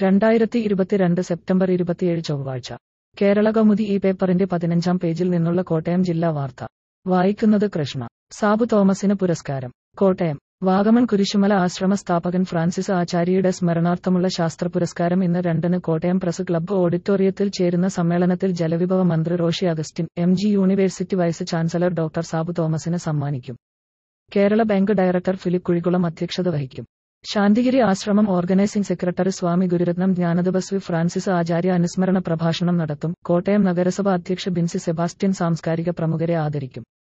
രണ്ടായിരത്തി ഇരുപത്തിരണ്ട് സെപ്റ്റംബർ ഇരുപത്തിയേഴ് ചൊവ്വാഴ്ച കേരള കൗമുദി ഈ പേപ്പറിന്റെ പതിനഞ്ചാം പേജിൽ നിന്നുള്ള കോട്ടയം ജില്ലാ വാർത്ത വായിക്കുന്നത് കൃഷ്ണ സാബു തോമസിന് പുരസ്കാരം കോട്ടയം വാഗമൺ കുരിശുമല ആശ്രമ സ്ഥാപകൻ ഫ്രാൻസിസ് ആചാര്യയുടെ സ്മരണാർത്ഥമുള്ള ശാസ്ത്ര പുരസ്കാരം ഇന്ന് രണ്ടിന് കോട്ടയം പ്രസ് ക്ലബ്ബ് ഓഡിറ്റോറിയത്തിൽ ചേരുന്ന സമ്മേളനത്തിൽ ജലവിഭവ മന്ത്രി Roshy Augustine M G university vice chancellor doctor Sabu തോമസിന് സമ്മാനിക്കും Kerala bank director Philip Kuzhikulam അധ്യക്ഷത വഹിക്കും Santhigiri ashram organising secretary Swami Gururatnam Jnanathapaswi Francis Acharya അനുസ്മരണ പ്രഭാഷണം നടത്തും കോട്ടയം നഗരസഭ അധ്യക്ഷ ബിൻസി സെബാസ്റ്റ്യൻ സാംസ്കാരിക പ്രമുഖരെ ആദരിക്കും